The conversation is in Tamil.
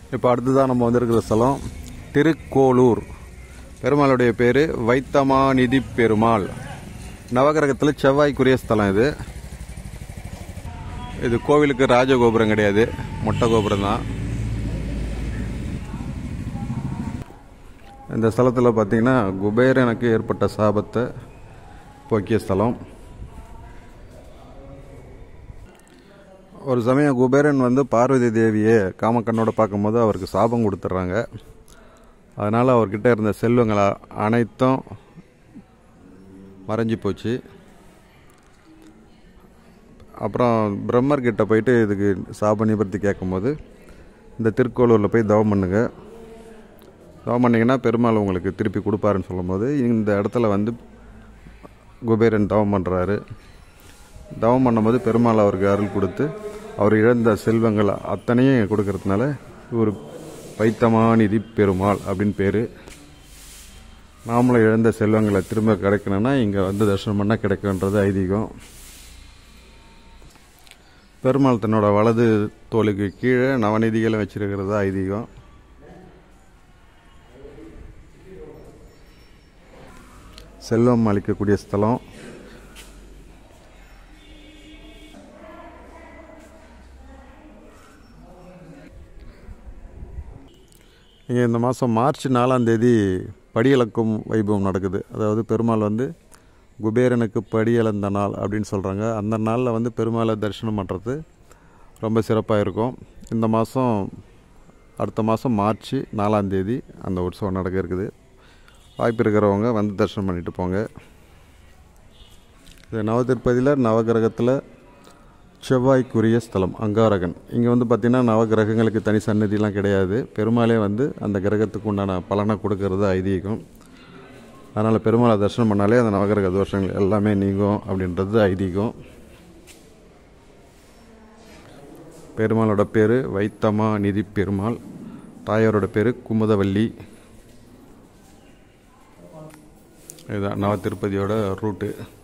இப்போ அடுத்ததான் நம்ம வந்திருக்கிற ஸ்தலம் திருக்கோளூர் பெருமாளுடைய பேர் வைத்தமாநிதி பெருமாள் நவகிரகத்தில் செவ்வாய்க்குரிய ஸ்தலம் இது இது கோவிலுக்கு ராஜகோபுரம் கிடையாது மொட்டை கோபுரம் தான் இந்த ஸ்தலத்தில் பார்த்தீங்கன்னா குபேரனுக்கு ஏற்பட்ட சாபத்தை போக்கிய ஸ்தலம் ஒரு சமயம் குபேரன் வந்து பார்வதி தேவியை காமக்கண்ணோட பார்க்கும்போது அவருக்கு சாபம் கொடுத்துட்றாங்க அதனால் அவர்கிட்ட இருந்த செல்வங்கள் அ- அனைத்தும் மறைஞ்சு போச்சு அப்புறம் பிரம்மர் கிட்ட போயிட்டு இதுக்கு சாப நிவர்த்தி கேட்கும்போது இந்த திருக்கோளூரில் போய் தவம் பண்ணுங்க தவம் பண்ணிங்கன்னா பெருமாள் உங்களுக்கு திருப்பி கொடுப்பாருன்னு சொல்லும்போது இந்த இடத்துல வந்து குபேரன் தவம் பண்ணுறாரு தவம் பண்ணும்போது பெருமாள் அவருக்கு அருள் கொடுத்து அவர் இழந்த செல்வங்கள் அத்தனையும் கொடுக்கறதுனால இவர் பைத்தமாநிதி பெருமாள் அப்படின்னு பேர் நாமளும் இழந்த செல்வங்களை திரும்ப கிடைக்கணும்னா இங்கே வந்து தரிசனம் பண்ணால் கிடைக்குன்றது ஐதீகம் பெருமாள் தன்னோட வலது தோலுக்கு கீழே நவநிதிகளை வச்சிருக்கிறது ஐதீகம் செல்வம் அளிக்கக்கூடிய ஸ்தலம் இங்கே இந்த மாதம் மார்ச் நாலாம் தேதி படியளக்கும் வைபவம் நடக்குது அதாவது பெருமாள் வந்து குபேரனுக்கு படியளந்த நாள் அப்படின்னு சொல்கிறாங்க அந்த நாளில் வந்து பெருமாளை தரிசனம் பண்ணுறது ரொம்ப சிறப்பாக இருக்கும் இந்த மாதம் அடுத்த மாதம் மார்ச் நாலாம் தேதி அந்த உற்சவம் நடக்க இருக்குது வாய்ப்பு இருக்கிறவங்க வந்து தரிசனம் பண்ணிட்டு போங்க இது நவதிருப்பதியில் நவகிரகத்தில் செவ்வாய்க்குரிய ஸ்தலம் அங்காரகன் இங்கே வந்து பார்த்திங்கன்னா நவகிரகங்களுக்கு தனி சன்னதிலாம் கிடையாது பெருமாளே வந்து அந்த கிரகத்துக்கு உண்டான பலனை கொடுக்கறது ஐதீகம் அதனால் பெருமாளை தரிசனம் பண்ணாலே அந்த நவகிரக தோஷங்கள் எல்லாமே நீங்கும் அப்படின்றது ஐதீகம் பெருமாளோட பேர் வைத்தமா நிதி பெருமாள் தாயாரோட பேர் குமுதவல்லி இதுதான் நவ திருப்பதியோட ரூட்டு